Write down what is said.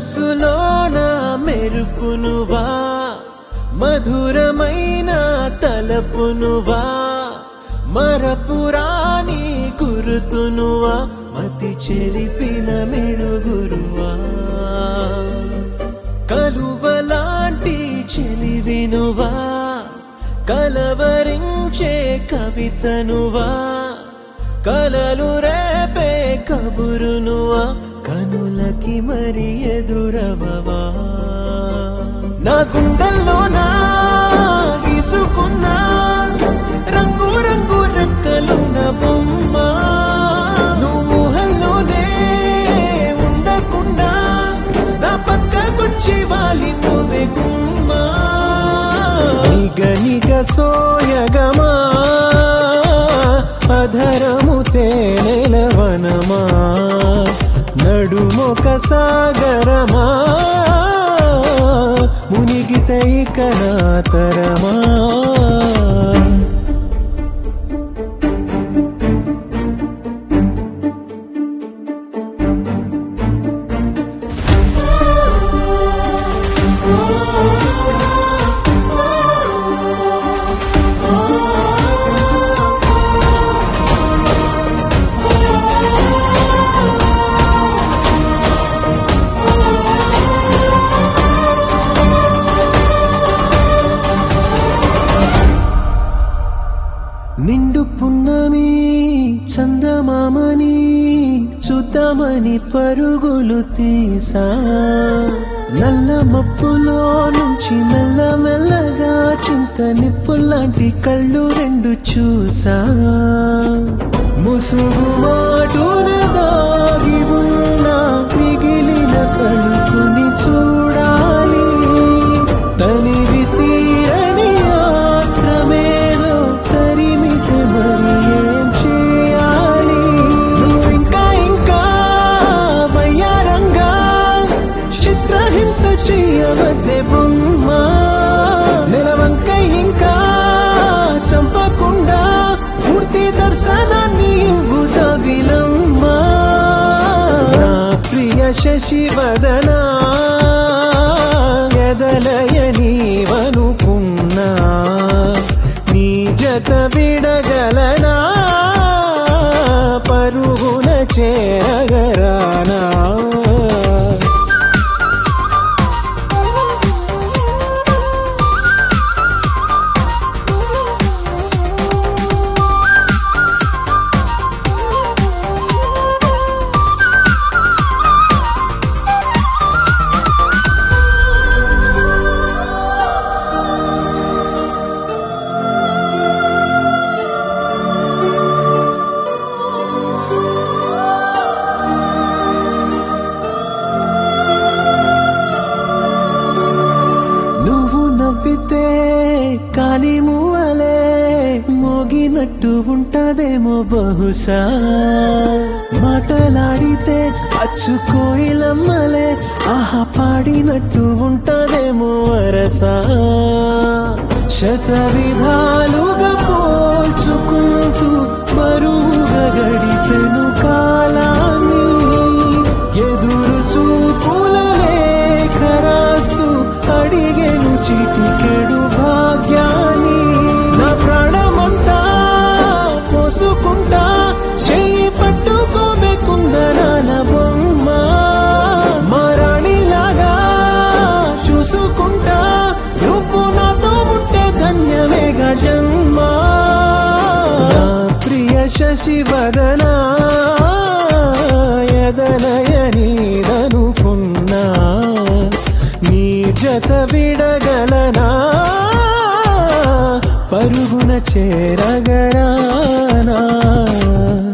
మనసులోన మెరుపునువా మధురమైన తలపునువా మరపురాని గురుతునువా మతి చెరిపిన మెడుగురువా కలువలాంటి చెలివినువా కలవరించే కవితనువా కలలు రేపే కబురునువా కనులకి మరి ఎదురవవా నా గుండెల్లో నా గీసుకున్నా రంగు రంగు రెక్కలున్న బొమ్మ నువ్వు ఊహల్లోనే ఉండకుండా నా పక్కకొచ్చి వాలిపోవే గుమ్మా నిగ నిగ సోయగమా అధరము తేనెలవనమా నడుమొక సాగరమా మునిగితే ఇక నా తరమా నిండు పున్నమి చందమామని చూద్దామని పరుగులు తీసా నల్ల మప్పులో నుంచి మెల్ల మెల్లగా చింత నిప్పులాంటి కళ్ళు రెండు చూసా ముసుగు మాటున దాగి ఉన్న మిగిలిన తలుపుని చూడాలి తనివి తీరని యాత్రమేదో తరిమితే మరి ఏం చేయాలి నువ్వు ఇంకా ఇంకా వయ్యారంగా చిత్రహింస చేయవద్దే బొమ్మ నిలవంక ఇంకా చంపకుండా పూర్తి దర్శనాన్ని భుజవిలమ్మా నా ప్రియ శశివదనా ఎదలయ నీవనుకున్నా నీ జత విడగలనా పరుగున చేరగరానా నువ్వు నవ్వితే కాలి మూవలే మోగినట్టు ఉంటదేమో బహుశా మాటలాడితే అచ్చు కోయిలమ్మలే ఆహా పాడినట్టు ఉంటదేమో వరసా శత విధాలుగా పోల్చుకుంటూ బరువుగా గడిపెను కాలాన్ని ఎదురు చూపుల లేఖ రాస్తూ అడిగెను చిటికెడు భాగ్యాన్ని నా ప్రాణమంతా పోసుకుంటా చెయ్యి పట్టుకోబేకుందనాల బొమ్మ మరాణిలాగా చూసుకుంటా నువ్వు నాతో ఉంటే ధన్యమేగా జన్మ నా ప్రియ శశివదనా ఎదలయ నీదనుకున్నా నీ జత విడగలనా పరుగున చేరగరానా